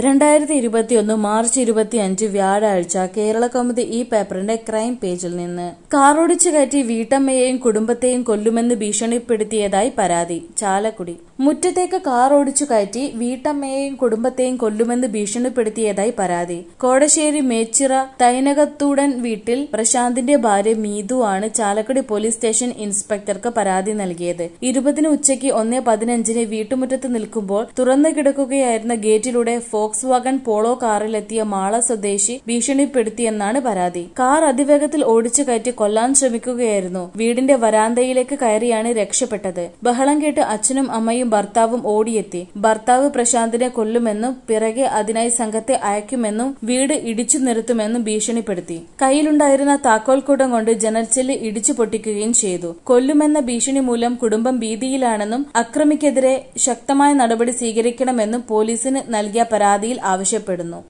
രണ്ടായിരത്തി ഇരുപത്തിയൊന്ന് മാർച്ച് ഇരുപത്തിയഞ്ച് വ്യാഴാഴ്ച കേരള കൗമുദി ഈ പേപ്പറിന്റെ ക്രൈം പേജിൽ നിന്ന് കാറോടിച്ചു കയറ്റി വീട്ടമ്മയെയും കുടുംബത്തെയും കൊല്ലുമെന്ന് ഭീഷണിപ്പെടുത്തിയതായി പരാതി ചാലക്കുടി മുറ്റത്തേക്ക് കാർ ഓടിച്ചു കയറ്റി വീട്ടമ്മയെയും കുടുംബത്തെയും കൊല്ലുമെന്ന് ഭീഷണിപ്പെടുത്തിയതായി പരാതി കോടശ്ശേരി മേച്ചിറ തൈനകത്തൂടൻ വീട്ടിൽ പ്രശാന്തിന്റെ ഭാര്യ മീതു ആണ് ചാലക്കുടി പോലീസ് സ്റ്റേഷൻ ഇൻസ്പെക്ടർക്ക് പരാതി നൽകിയത് ഇരുപതിന് ഉച്ചയ്ക്ക് ഒന്നേ പതിനഞ്ചിന് വീട്ടുമുറ്റത്ത് നിൽക്കുമ്പോൾ തുറന്നു കിടക്കുകയായിരുന്ന ഗേറ്റിലൂടെ ഫോക്സ് വാഗൺ പോളോ കാറിലെത്തിയ മാള സ്വദേശി ഭീഷണിപ്പെടുത്തിയെന്നാണ് പരാതി കാർ അതിവേഗത്തിൽ ഓടിച്ചു കയറ്റി കൊല്ലാൻ ശ്രമിക്കുകയായിരുന്നു വീടിന്റെ വരാന്തയിലേക്ക് കയറിയാണ് രക്ഷപ്പെട്ടത് ബഹളം കേട്ട് അച്ഛനും അമ്മയും ഭർത്താവും ഓടിയെത്തി ഭർത്താവ് പ്രശാന്തിനെ കൊല്ലുമെന്നും പിറകെ അതിനായി സംഘത്തെ അയക്കുമെന്നും വീട് ഇടിച്ചു നിർത്തുമെന്നും ഭീഷണിപ്പെടുത്തി കയ്യിലുണ്ടായിരുന്ന താക്കോൽക്കൂടം കൊണ്ട് ജനൽച്ചെല്ല് ഇടിച്ചു പൊട്ടിക്കുകയും ചെയ്തു കൊല്ലുമെന്ന ഭീഷണി മൂലം കുടുംബം ഭീതിയിലാണെന്നും അക്രമിക്കെതിരെ ശക്തമായ നടപടി സ്വീകരിക്കണമെന്നും പോലീസിന് നൽകിയ പരാതിയിൽ ആവശ്യപ്പെടുന്നു